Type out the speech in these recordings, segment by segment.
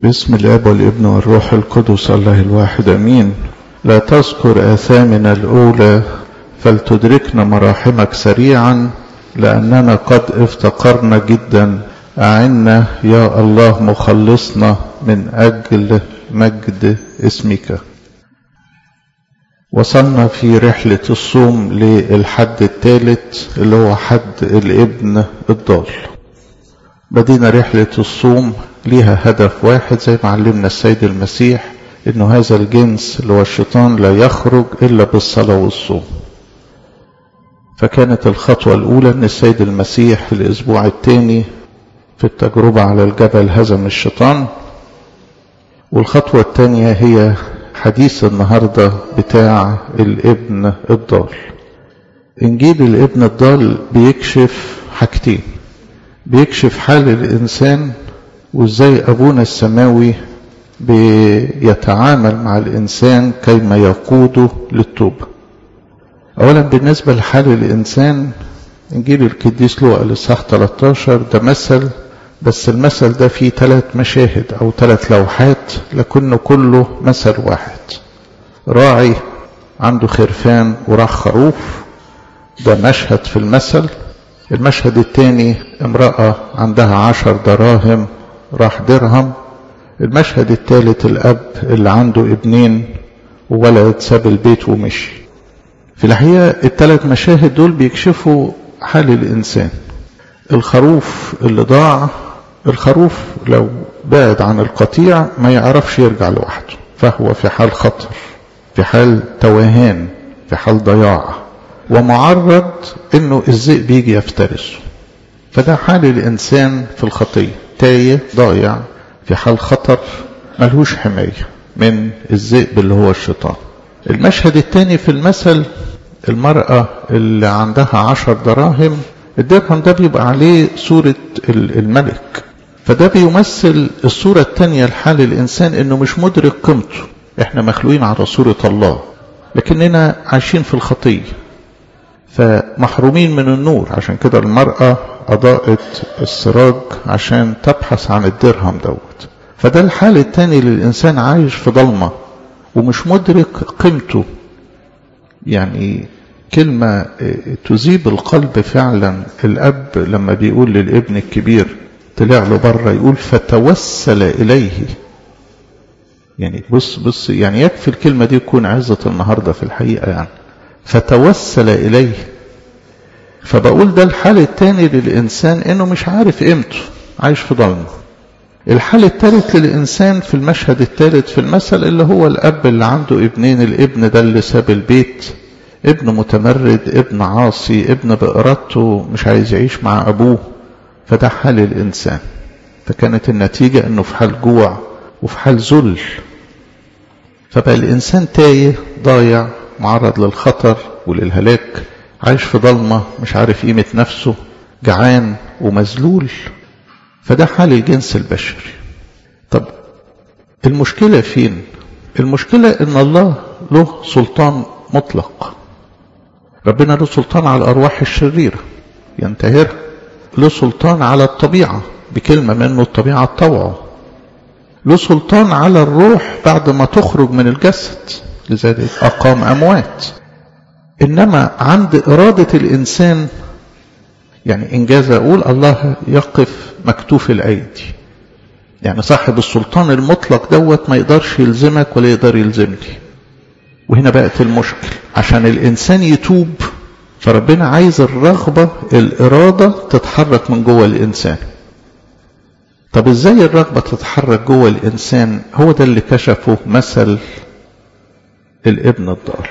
باسم الاب والابن والروح القدس الله الواحد امين لا تذكر اثامنا الاولى فلتدركنا مراحمك سريعا لاننا قد افتقرنا جدا اعنا يا الله مخلصنا من اجل مجد اسمك وصلنا في رحلة الصوم للحد الثالث اللي هو حد الابن الضال بدينا رحلة الصوم ليها هدف واحد زي ما علمنا السيد المسيح انه هذا الجنس اللي هو الشيطان لا يخرج الا بالصلاة والصوم فكانت الخطوة الاولى ان السيد المسيح في الاسبوع الثاني في التجربة على الجبل هزم الشيطان والخطوة الثانية هي حديث النهاردة بتاع الابن الضال انجيل الابن الضال بيكشف حاجتين بيكشف حال الانسان وازاي ابونا السماوي بيتعامل مع الانسان كيما يقوده للتوبة اولا بالنسبة لحال الانسان انجيل القديس لوقا الاصحاح 13 ده مثل بس المثل ده فيه ثلاث مشاهد او ثلاث لوحات لكنه كله مثل واحد راعي عنده خرفان وراح خروف ده مشهد في المثل المشهد الثاني امرأة عندها عشر دراهم راح درهم المشهد الثالث الأب اللي عنده ابنين وولد ساب البيت ومشي في الحقيقة الثلاث مشاهد دول بيكشفوا حال الإنسان الخروف اللي ضاع الخروف لو بعد عن القطيع ما يعرفش يرجع لوحده فهو في حال خطر في حال توهان في حال ضياع ومعرض انه الذئب يجي يفترسه فده حال الانسان في الخطيه تايه ضايع في حال خطر ملهوش حمايه من الذئب اللي هو الشيطان المشهد الثاني في المثل المرأة اللي عندها عشر دراهم الدرهم ده بيبقى عليه صورة الملك فده بيمثل الصورة الثانية لحال الإنسان إنه مش مدرك قيمته إحنا مخلوقين على صورة الله لكننا عايشين في الخطية فمحرومين من النور عشان كده المرأة أضاءت السراج عشان تبحث عن الدرهم دوت فده الحال الثاني للإنسان عايش في ضلمة ومش مدرك قيمته يعني كلمة تذيب القلب فعلا الأب لما بيقول للابن الكبير طلع له بره يقول فتوسل إليه يعني بص بص يعني يكفي الكلمة دي تكون عزة النهاردة في الحقيقة يعني فتوسل إليه فبقول ده الحال الثاني للإنسان إنه مش عارف قيمته عايش في ضلمه الحال الثالث للإنسان في المشهد الثالث في المثل اللي هو الأب اللي عنده ابنين الابن ده اللي ساب البيت ابن متمرد ابن عاصي ابن بإرادته مش عايز يعيش مع أبوه فده حال الإنسان فكانت النتيجة أنه في حال جوع وفي حال ذل فبقى الإنسان تايه ضايع معرض للخطر وللهلاك عايش في ضلمة مش عارف قيمة نفسه جعان ومذلول فده حال الجنس البشري طب المشكلة فين المشكلة ان الله له سلطان مطلق ربنا له سلطان على الأرواح الشريرة ينتهر له سلطان على الطبيعة بكلمة منه الطبيعة تطوعه له سلطان على الروح بعد ما تخرج من الجسد لذلك أقام أموات إنما عند إرادة الإنسان يعني إنجاز أقول الله يقف مكتوف الأيدي يعني صاحب السلطان المطلق دوت ما يقدرش يلزمك ولا يقدر يلزمني وهنا بقت المشكل عشان الإنسان يتوب فربنا عايز الرغبة الإرادة تتحرك من جوه الإنسان طب إزاي الرغبة تتحرك جوه الإنسان هو ده اللي كشفه مثل الابن الضال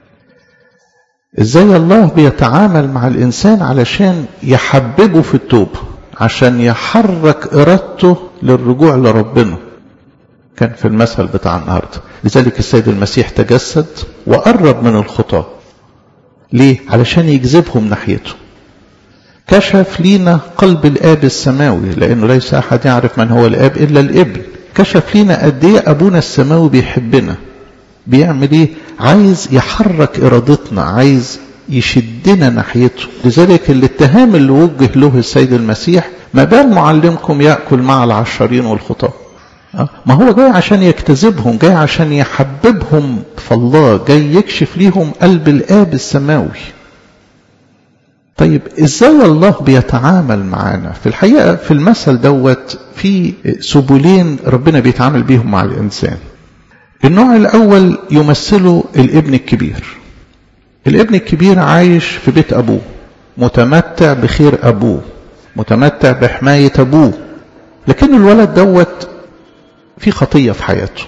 إزاي الله بيتعامل مع الإنسان علشان يحببه في التوبة عشان يحرك إرادته للرجوع لربنا كان في المثل بتاع النهارده لذلك السيد المسيح تجسد وقرب من الخطاة ليه علشان يجذبهم ناحيته كشف لينا قلب الاب السماوي لانه ليس احد يعرف من هو الاب الا الابن كشف لينا قد ايه ابونا السماوي بيحبنا بيعمل ايه عايز يحرك ارادتنا عايز يشدنا ناحيته لذلك الاتهام اللي وجه له السيد المسيح ما بال معلمكم ياكل مع العشرين والخطاه ما هو جاي عشان يجتذبهم جاي عشان يحببهم في الله جاي يكشف ليهم قلب الآب السماوي طيب ازاي الله بيتعامل معانا في الحقيقة في المثل دوت في سبلين ربنا بيتعامل بيهم مع الإنسان النوع الأول يمثله الابن الكبير الابن الكبير عايش في بيت أبوه متمتع بخير أبوه متمتع بحماية أبوه لكن الولد دوت في خطية في حياته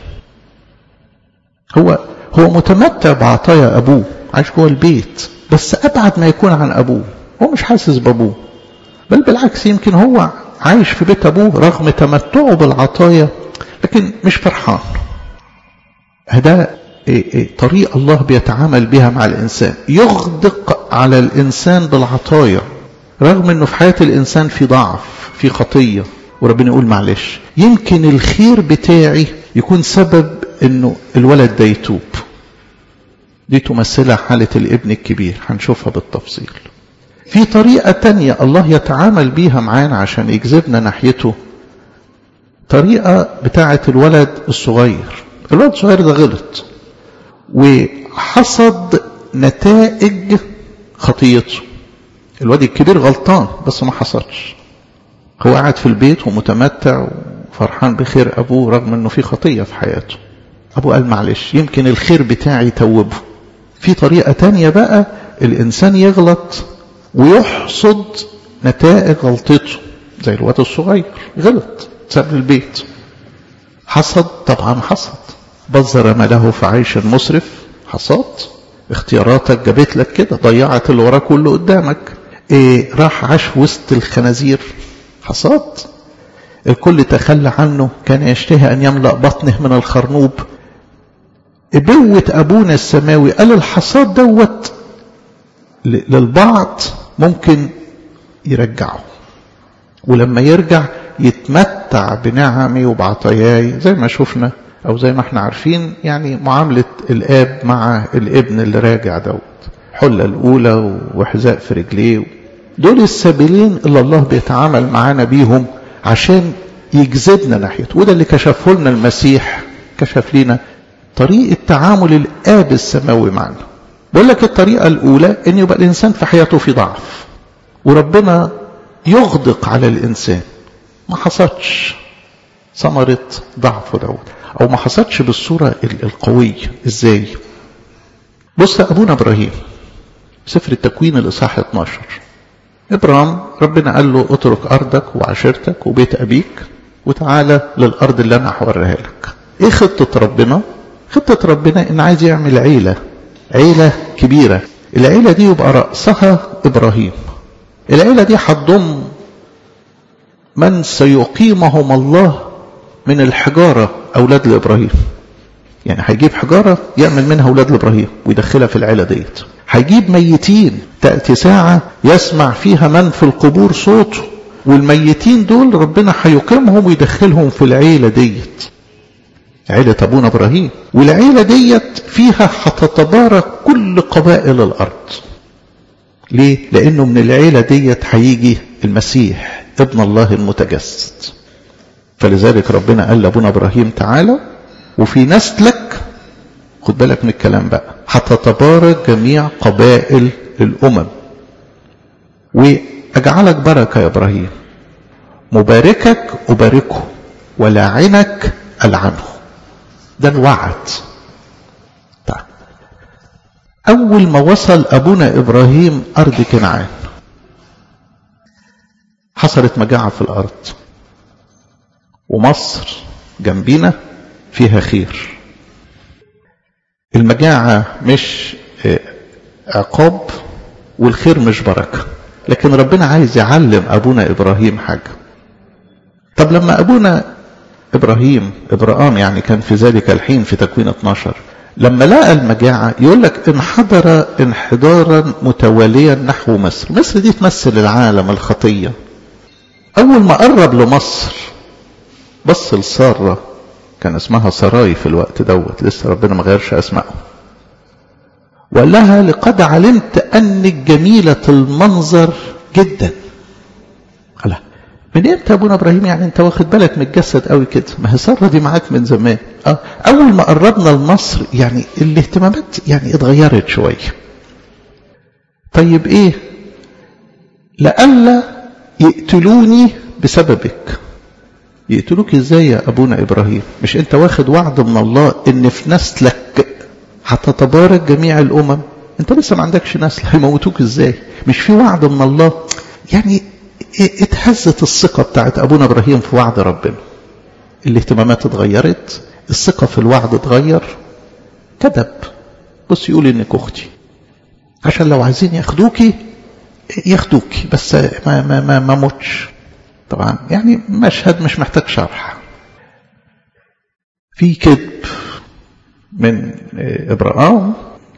هو هو متمتع بعطايا أبوه عايش جوه البيت بس أبعد ما يكون عن أبوه هو مش حاسس بأبوه بل بالعكس يمكن هو عايش في بيت أبوه رغم تمتعه بالعطايا لكن مش فرحان هذا طريقة الله بيتعامل بها مع الإنسان يغدق على الإنسان بالعطايا رغم أنه في حياة الإنسان في ضعف في خطية وربنا يقول معلش يمكن الخير بتاعي يكون سبب أنه الولد ده يتوب دي تمثلها حالة الابن الكبير هنشوفها بالتفصيل في طريقة تانية الله يتعامل بيها معانا عشان يجذبنا ناحيته طريقة بتاعة الولد الصغير الولد الصغير ده غلط وحصد نتائج خطيته الواد الكبير غلطان بس ما حصدش هو قاعد في البيت ومتمتع وفرحان بخير أبوه رغم أنه في خطية في حياته أبوه قال معلش يمكن الخير بتاعي يتوبه في طريقة تانية بقى الإنسان يغلط ويحصد نتائج غلطته زي الواد الصغير غلط ساب البيت حصد طبعا حصد بذر ماله في عيش مسرف حصاد اختياراتك جابت لك كده ضيعت اللي وراك واللي قدامك إيه راح عاش وسط الخنازير حصاد الكل تخلى عنه كان يشتهي أن يملأ بطنه من الخرنوب إبوة أبونا السماوي قال الحصاد دوت للبعض ممكن يرجعه ولما يرجع يتمتع بنعمي وبعطاياي زي ما شفنا أو زي ما احنا عارفين يعني معاملة الآب مع الابن اللي راجع دوت حلة الأولى وحذاء في رجليه دول السبيلين اللي الله بيتعامل معانا بيهم عشان يجذبنا ناحيته وده اللي كشفه لنا المسيح كشف لنا طريقة تعامل الآب السماوي معنا بقول لك الطريقة الأولى أن يبقى الإنسان في حياته في ضعف وربنا يغدق على الإنسان ما حصلش ثمرة ضعفه دوت أو ما حصلش بالصورة القوية إزاي بص أبونا إبراهيم سفر التكوين الإصحاح 12 إبرام ربنا قال له اترك أرضك وعشيرتك وبيت أبيك وتعالى للأرض اللي أنا هوريها لك إيه خطة ربنا خطة ربنا إن عايز يعمل عيلة عيلة كبيرة العيلة دي يبقى رأسها إبراهيم العيلة دي هتضم من سيقيمهم الله من الحجارة أولاد لإبراهيم يعني هيجيب حجارة يعمل منها أولاد لإبراهيم ويدخلها في العيلة ديت هيجيب ميتين تأتي ساعة يسمع فيها من في القبور صوته والميتين دول ربنا هيقيمهم ويدخلهم في العيلة ديت عيلة أبونا إبراهيم والعيلة ديت فيها هتتبارك كل قبائل الأرض ليه؟ لأنه من العيلة ديت هيجي المسيح ابن الله المتجسد فلذلك ربنا قال لأبونا إبراهيم تعالى وفي نسلك خد بالك من الكلام بقى هتتبارك جميع قبائل الأمم وأجعلك بركة يا إبراهيم مباركك أباركه ولاعنك ألعنه ده الوعد طيب أول ما وصل أبونا إبراهيم أرض كنعان حصلت مجاعة في الأرض ومصر جنبينا فيها خير المجاعة مش عقاب والخير مش بركة لكن ربنا عايز يعلم أبونا إبراهيم حاجة طب لما أبونا إبراهيم إبراهام يعني كان في ذلك الحين في تكوين 12 لما لقى المجاعة يقول لك انحدر انحدارا متواليا نحو مصر مصر دي تمثل العالم الخطية أول ما قرب لمصر بص لسارة كان اسمها سراي في الوقت دوت لسه ربنا ما غيرش اسمائه وقال لها لقد علمت انك جميلة المنظر جدا قال من امتى ابونا ابراهيم يعني انت واخد بالك من الجسد قوي كده ما هي ساره دي معاك من زمان اه اول ما قربنا لمصر يعني الاهتمامات يعني اتغيرت شويه طيب ايه لئلا يقتلوني بسببك يقتلوك ازاي يا ابونا ابراهيم مش انت واخد وعد من الله ان في نسلك هتتبارك جميع الامم انت لسه ما عندكش نسل هيموتوك ازاي مش في وعد من الله يعني اتهزت الثقة بتاعت ابونا ابراهيم في وعد ربنا الاهتمامات اتغيرت الثقة في الوعد اتغير كذب بص يقول انك اختي عشان لو عايزين ياخدوكي ياخدوكي بس ما ما ما, ما موتش طبعا يعني مشهد مش محتاج شرح في كذب من ابراهيم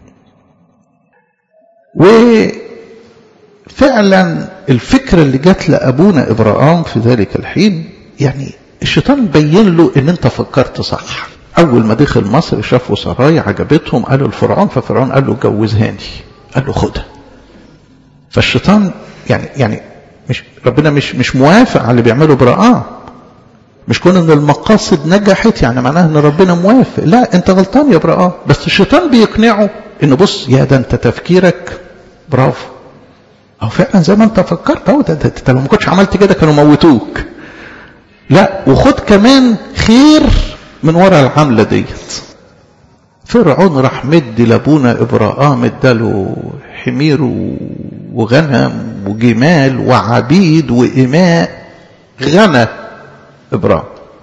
وفعلا الفكرة اللي جات لأبونا إبراهام في ذلك الحين يعني الشيطان بين له ان انت فكرت صح اول ما دخل مصر شافوا سرايا عجبتهم قالوا الفرعون ففرعون قال له جوزهاني قال له خدها فالشيطان يعني يعني مش ربنا مش مش موافق على اللي بيعمله ابراهام مش كون ان المقاصد نجحت يعني معناها ان ربنا موافق لا انت غلطان يا ابراهام بس الشيطان بيقنعه انه بص يا ده انت تفكيرك برافو او فعلا زي ما انت فكرت اهو ده انت لو ما كنتش عملت كده كانوا موتوك لا وخد كمان خير من ورا العمله ديت فرعون راح مدي لابونا ابراهام اداله حمير وغنم وجمال وعبيد وإماء غنى إبراهيم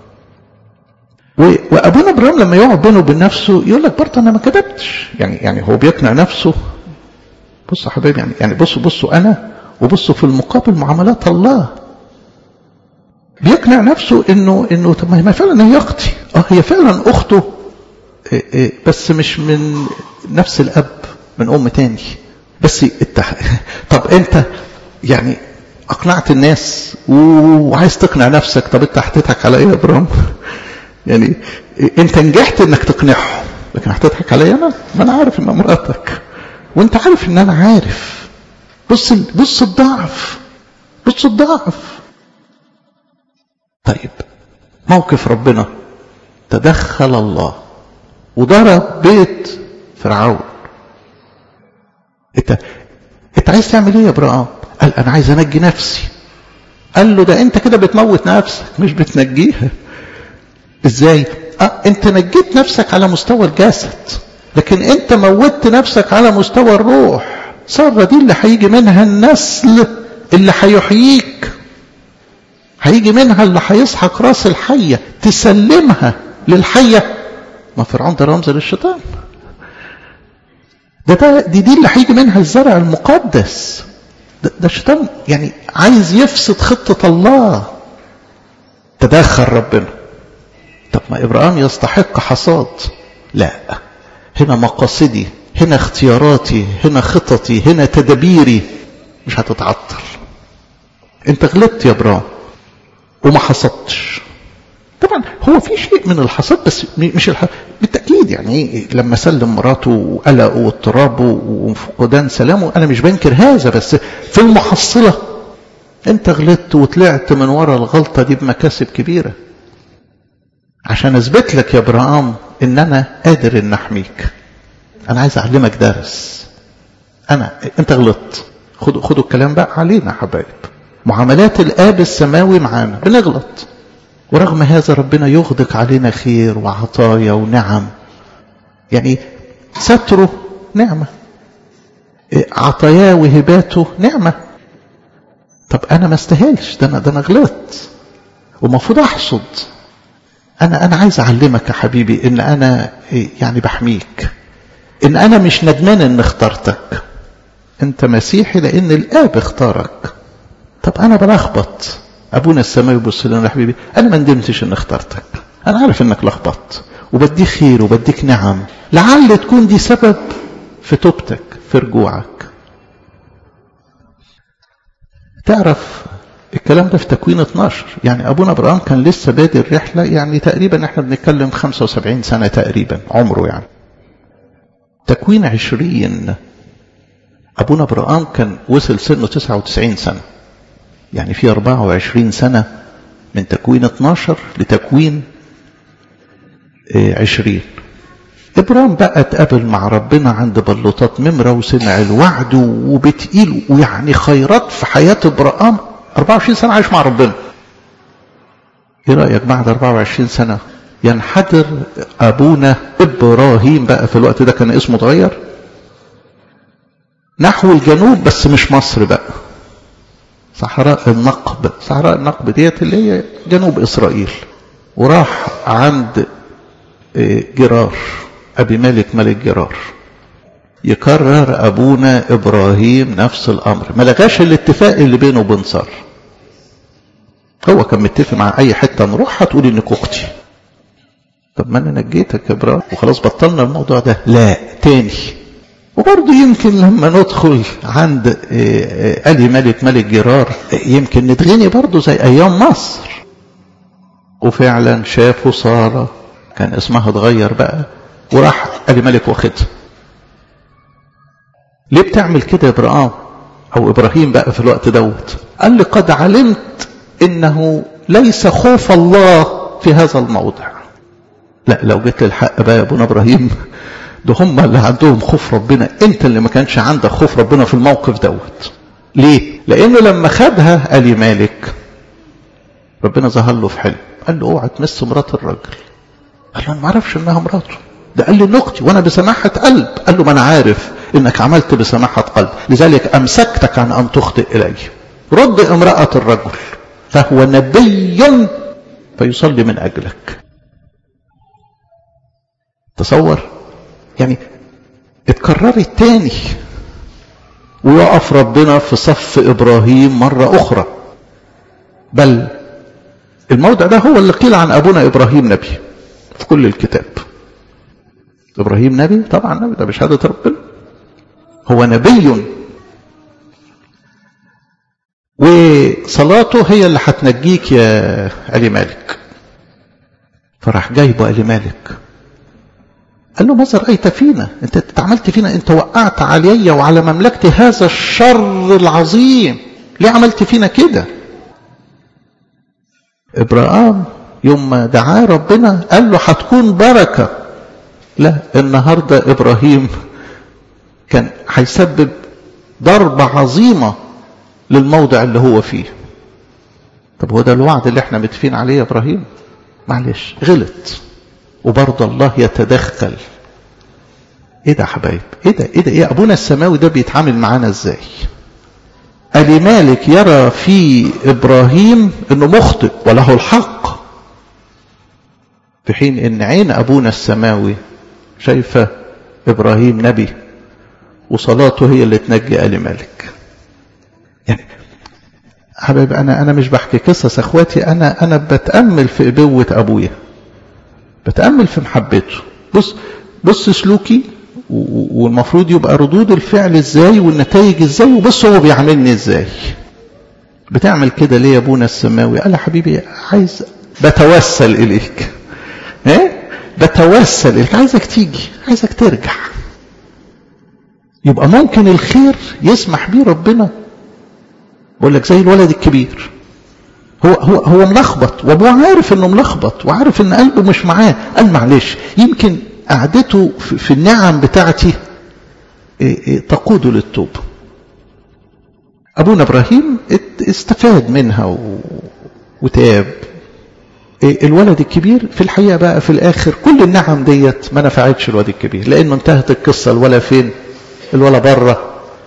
وابونا ابراهيم لما يقعد بينه وبين نفسه يقول لك برضه انا ما كذبتش يعني يعني هو بيقنع نفسه بصوا يا حبايبي يعني يعني بصوا بصوا انا وبصوا في المقابل معاملات الله بيقنع نفسه انه انه طب ما هي فعلا هي اختي اه هي فعلا اخته إيه إيه بس مش من نفس الاب من ام تاني بس التح... طب انت يعني اقنعت الناس وعايز تقنع نفسك طب انت هتضحك على ايه يا ابراهيم يعني انت نجحت انك تقنعهم لكن هتضحك عليا انا ما انا عارف ان مراتك وانت عارف ان انا عارف بص بص الضعف بص الضعف طيب موقف ربنا تدخل الله وضرب بيت فرعون انت انت عايز تعمل ايه يا ابراهيم قال انا عايز انجي نفسي قال له ده انت كده بتموت نفسك مش بتنجيها ازاي اه انت نجيت نفسك على مستوى الجسد لكن انت موتت نفسك على مستوى الروح سارة دي اللي هيجي منها النسل اللي هيحييك هيجي منها اللي هيسحق راس الحية تسلمها للحية ما فرعون ده رمز للشيطان ده, ده دي دي اللي هيجي منها الزرع المقدس ده, ده الشيطان يعني عايز يفسد خطة الله تدخل ربنا طب ما إبراهيم يستحق حصاد لا هنا مقاصدي هنا اختياراتي هنا خططي هنا تدابيري مش هتتعطل انت غلطت يا ابراهيم وما حصدتش طبعا هو في شيء من الحصاد بس مش الح... بالتاكيد يعني لما سلم مراته وقلقه واضطرابه وفقدان سلامه انا مش بنكر هذا بس في المحصله انت غلطت وطلعت من ورا الغلطه دي بمكاسب كبيره عشان اثبت لك يا ابراهام ان انا قادر ان احميك انا عايز اعلمك درس انا انت غلطت خدوا خدوا الكلام بقى علينا حبايب معاملات الاب السماوي معانا بنغلط ورغم هذا ربنا يغدق علينا خير وعطايا ونعم يعني ستره نعمة عطاياه وهباته نعمة طب أنا ما استاهلش ده أنا ده أنا غلطت ومفروض أحصد أنا أنا عايز أعلمك يا حبيبي إن أنا يعني بحميك إن أنا مش ندمان إن اخترتك أنت مسيحي لأن الآب اختارك طب أنا بلخبط ابونا السماوي يبص لنا يا حبيبي انا ما ندمتش ان اخترتك انا عارف انك لخبطت وبديك خير وبديك نعم لعل تكون دي سبب في توبتك في رجوعك تعرف الكلام ده في تكوين 12 يعني ابونا ابراهيم كان لسه بادئ الرحله يعني تقريبا احنا بنتكلم 75 سنه تقريبا عمره يعني تكوين 20 ابونا ابراهيم كان وصل سنه 99 سنه يعني في 24 سنة من تكوين 12 لتكوين 20 إبرام بقى اتقابل مع ربنا عند بلوطات ممرة وسمع الوعد وبتقيل ويعني خيرات في حياة إبرام 24 سنة عايش مع ربنا ايه رأيك بعد 24 سنة ينحدر أبونا إبراهيم بقى في الوقت ده كان اسمه اتغير نحو الجنوب بس مش مصر بقى صحراء النقب صحراء النقب ديت اللي هي جنوب إسرائيل وراح عند جرار أبي مالك ملك جرار يكرر أبونا إبراهيم نفس الأمر ما لغاش الاتفاق اللي بينه وبين سار هو كان متفق مع أي حتة نروح هتقول إنك أختي طب ما أنا نجيتك يا إبراهيم وخلاص بطلنا الموضوع ده لا تاني وبرضه يمكن لما ندخل عند ألي ملك ملك جرار يمكن نتغني برضه زي أيام مصر وفعلا شافوا سارة كان اسمها اتغير بقى وراح ألي ملك واخدها ليه بتعمل كده يا إبراهيم أو إبراهيم بقى في الوقت دوت قال لي قد علمت إنه ليس خوف الله في هذا الموضع لا لو جيت للحق بقى يا ابونا إبراهيم ده هم اللي عندهم خوف ربنا انت اللي ما كانش عندك خوف ربنا في الموقف دوت ليه لانه لما خدها قال مالك ربنا ظهر له في حلم قال له اوعى تمس مرات الراجل قال له انا ما اعرفش انها مراته ده قال لي اختي وانا بسماحه قلب قال له ما انا عارف انك عملت بسماحه قلب لذلك امسكتك عن ان تخطئ الي رد امراه الرجل فهو نبي فيصلي من اجلك تصور يعني اتكررت تاني ويقف ربنا في صف ابراهيم مره اخرى بل الموضع ده هو اللي قيل عن ابونا ابراهيم نبي في كل الكتاب ابراهيم نبي طبعا نبي ده بشهاده ربنا هو نبي وصلاته هي اللي هتنجيك يا علي مالك فراح جايبه علي مالك قال له ماذا رأيت فينا انت عملت فينا انت وقعت علي وعلى مملكتي هذا الشر العظيم ليه عملت فينا كده ابراهام يوم ما دعاه ربنا قال له هتكون بركة لا النهاردة ابراهيم كان هيسبب ضربة عظيمة للموضع اللي هو فيه طب هو ده الوعد اللي احنا متفقين عليه يا ابراهيم معلش غلط وبرضه الله يتدخل ايه ده يا حبايب ايه ده ايه ده ايه ابونا السماوي ده بيتعامل معانا ازاي أبي مالك يرى في إبراهيم أنه مخطئ وله الحق في حين أن عين أبونا السماوي شايفة إبراهيم نبي وصلاته هي اللي تنجي آل مالك يعني حبايب أنا أنا مش بحكي قصص أخواتي أنا أنا بتأمل في أبوة أبويا بتأمل في محبته بص بص سلوكي والمفروض يبقى ردود الفعل ازاي والنتائج ازاي وبص هو بيعاملني ازاي بتعمل كده ليه يا ابونا السماوي قال يا حبيبي عايز بتوسل اليك ايه بتوسل اليك عايزك تيجي عايزك ترجع يبقى ممكن الخير يسمح بيه ربنا بقول لك زي الولد الكبير هو هو هو ملخبط وابوه عارف انه ملخبط وعارف ان قلبه مش معاه قال معلش يمكن قعدته في النعم بتاعتي تقوده للتوبه ابونا ابراهيم استفاد منها وتاب الولد الكبير في الحقيقه بقى في الاخر كل النعم ديت ما نفعتش الولد الكبير لانه انتهت القصه الولا فين الولا بره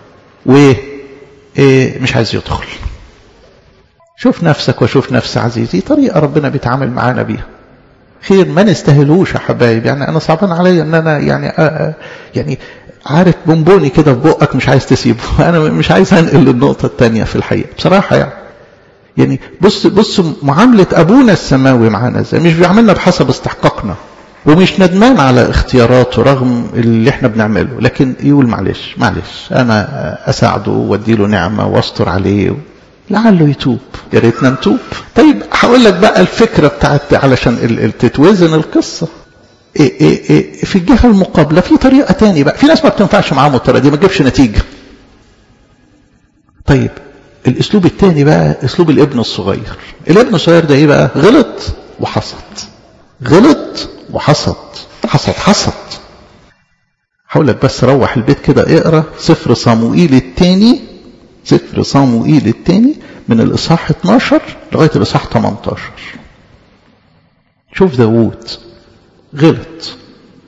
ومش عايز يدخل شوف نفسك وشوف نفس عزيزي طريقة ربنا بيتعامل معانا بيها خير ما نستاهلوش يا حبايب يعني انا صعبان عليا ان انا يعني آآ يعني عارف بونبوني كده في بقك مش عايز تسيبه انا مش عايز انقل للنقطة التانية في الحقيقة بصراحة يعني يعني بص بص معاملة ابونا السماوي معانا ازاي مش بيعملنا بحسب استحقاقنا ومش ندمان على اختياراته رغم اللي احنا بنعمله لكن يقول معلش معلش انا اساعده واديله نعمة واستر عليه لعله يتوب يا ريتنا نتوب طيب هقول لك بقى الفكره بتاعت علشان تتوزن القصه إيه إيه إيه في الجهه المقابله في طريقه تاني بقى في ناس ما بتنفعش معاهم الطريقه دي ما تجيبش نتيجه طيب الاسلوب الثاني بقى اسلوب الابن الصغير الابن الصغير ده ايه بقى غلط وحصد غلط وحصد حصد حصد هقول لك بس روح البيت كده اقرا سفر صموئيل الثاني سفر صموئيل الثاني من الاصحاح 12 لغايه الاصحاح 18 شوف داوود غلط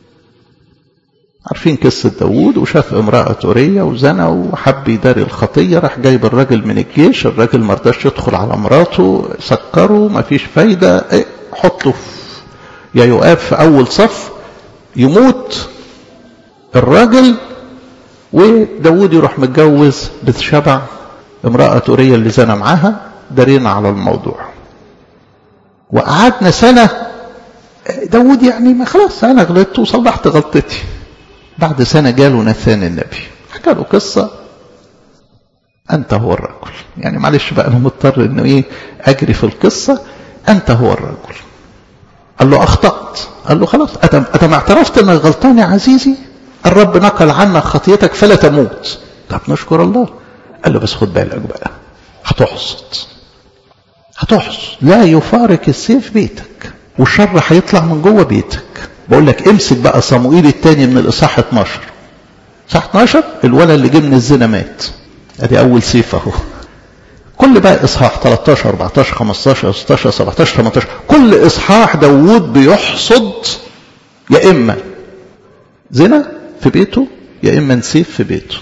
عارفين قصة داوود وشاف امرأة أورية وزنى وحب يداري الخطية راح جايب الراجل من الجيش الراجل ما رضاش يدخل على مراته سكره ما فيش فايدة ايه حطه في يا يقاب في أول صف يموت الراجل وداوود يروح متجوز بتشبع امرأة أورية اللي زنى معاها دارينا على الموضوع وقعدنا سنة داوود يعني ما خلاص أنا غلطت وصلحت غلطتي بعد سنة جاله نثان النبي حكى له قصة أنت هو الرجل يعني معلش بقى أنا مضطر إنه إيه أجري في القصة أنت هو الرجل قال له أخطأت قال له خلاص أتم, أتم اعترفت إنك غلطان يا عزيزي الرب نقل عنك خطيتك فلا تموت طب نشكر الله قال له بس خد بالك بقى هتحصد هتحصد لا يفارق السيف بيتك والشر هيطلع من جوه بيتك بقول لك امسك بقى صموئيل الثاني من الاصحاح 12 اصحاح 12 الولد اللي جه من الزنا مات ادي اول سيف اهو كل بقى اصحاح 13 14 15 16 17 18 كل اصحاح داوود بيحصد يا اما زنا في بيته يا اما سيف في بيته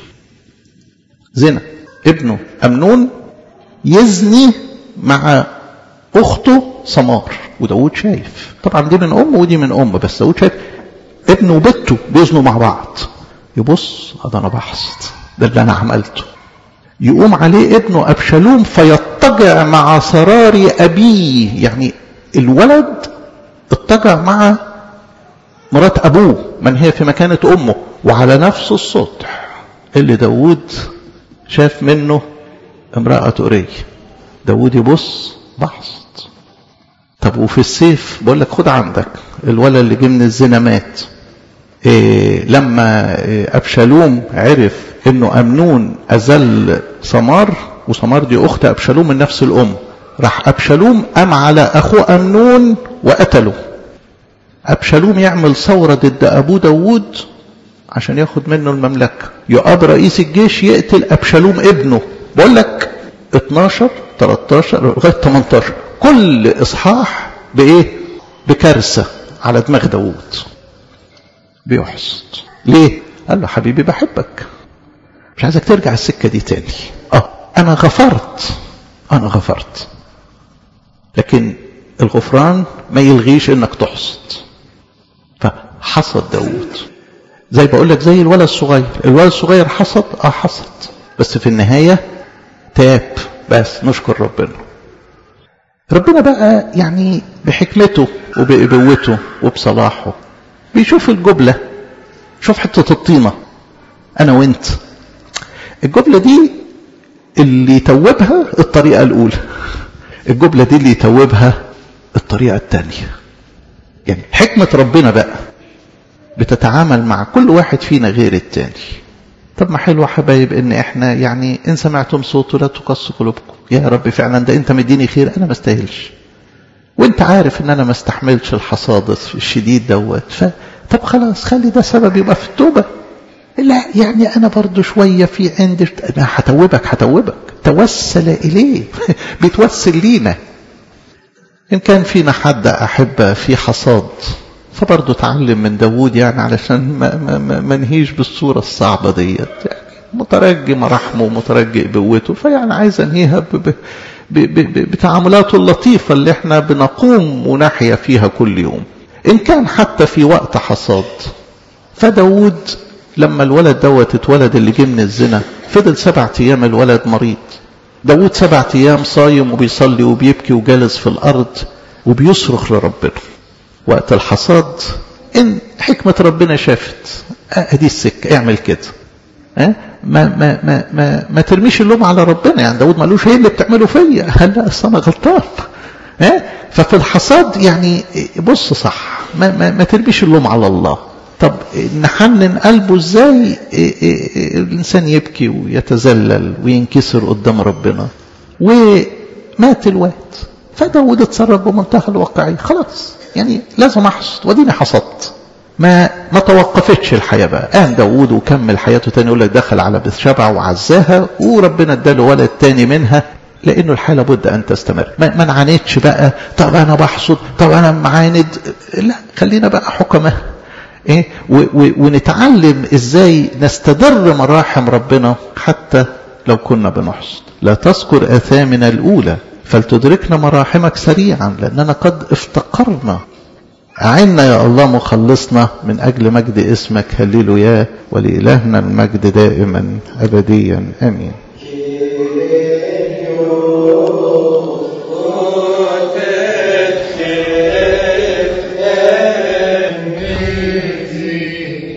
زنا ابنه امنون يزني مع اخته سمار وداود شايف طبعا دي من ام ودي من ام بس داود شايف ابنه وبنته بيزنوا مع بعض يبص هذا انا بحصد ده اللي انا عملته يقوم عليه ابنه ابشالوم فيضطجع مع سرار ابيه يعني الولد اضطجع مع مرات ابوه من هي في مكانه امه وعلى نفس السطح اللي داود شاف منه امراه اوريه داود يبص بحصد طب وفي السيف بقول لك خد عندك الولد اللي جه من الزنا مات إيه لما إيه ابشالوم عرف انه امنون اذل سمار وسمار دي اخت ابشالوم من نفس الام راح ابشالوم قام على اخوه امنون وقتله ابشالوم يعمل ثوره ضد ابوه داوود عشان ياخد منه المملكه يقاب رئيس الجيش يقتل ابشالوم ابنه بقول لك 12 13 لغايه 18 كل اصحاح بايه بكارثه على دماغ داوود بيحصد ليه قال له حبيبي بحبك مش عايزك ترجع السكه دي تاني اه انا غفرت انا غفرت لكن الغفران ما يلغيش انك تحصد فحصد داوود زي بقول لك زي الولد الصغير الولد الصغير حصد اه حصد بس في النهايه تاب بس نشكر ربنا ربنا بقى يعني بحكمته وبإبوته وبصلاحه بيشوف الجبلة شوف حتة الطينة أنا وأنت الجبلة دي اللي يتوبها الطريقة الأولى الجبلة دي اللي يتوبها الطريقة الثانية يعني حكمة ربنا بقى بتتعامل مع كل واحد فينا غير التاني طب ما حلو حبايب ان احنا يعني ان سمعتم صوته لا تقص قلوبكم يا رب فعلا ده انت مديني خير انا ما استاهلش وانت عارف ان انا ما استحملش الحصاد الشديد دوت ف طب خلاص خلي ده سبب يبقى في التوبه لا يعني انا برضو شويه في عندي انا هتوبك هتوبك توسل اليه بيتوسل لينا ان كان فينا حد احب في حصاد فبرضه اتعلم من داوود يعني علشان ما, ما, ما, ما نهيش بالصورة الصعبة ديت يعني مترجي مراحمه ومترجي قوته فيعني عايز انهيها ب ب ب ب بتعاملاته اللطيفة اللي احنا بنقوم ونحيا فيها كل يوم ان كان حتى في وقت حصاد فداود لما الولد دوت اتولد اللي جه من الزنا فضل سبعة ايام الولد مريض داود سبعة ايام صايم وبيصلي وبيبكي وجالس في الارض وبيصرخ لربنا وقت الحصاد ان حكمة ربنا شافت ادي السكة اعمل كده ها ما ما ما ما ما ترميش اللوم على ربنا يعني داود مالوش هي اللي بتعمله فيا قال لا اصل انا غلطان ها ففي الحصاد يعني بص صح ما ما, ما ترميش اللوم على الله طب نحنن قلبه ازاي الانسان يبكي ويتذلل وينكسر قدام ربنا ومات الواد فداود اتصرف بمنتهى الواقعية خلاص يعني لازم احصد وديني حصدت ما ما توقفتش الحياة بقى قام داود وكمل حياته تاني يقول لك دخل على بثشبع وعزاها وربنا اداله ولد تاني منها لانه الحياة لابد ان تستمر ما, ما نعاندش بقى طب انا بحصد طب انا معاند لا خلينا بقى حكماء ايه و و ونتعلم ازاي نستدر مراحم ربنا حتى لو كنا بنحصد لا تذكر اثامنا الاولى فلتدركنا مراحمك سريعا لاننا قد افتقرنا أعنا يا الله مخلصنا من أجل مجد اسمك هللوا يا ولإلهنا المجد دائما أبديا آمين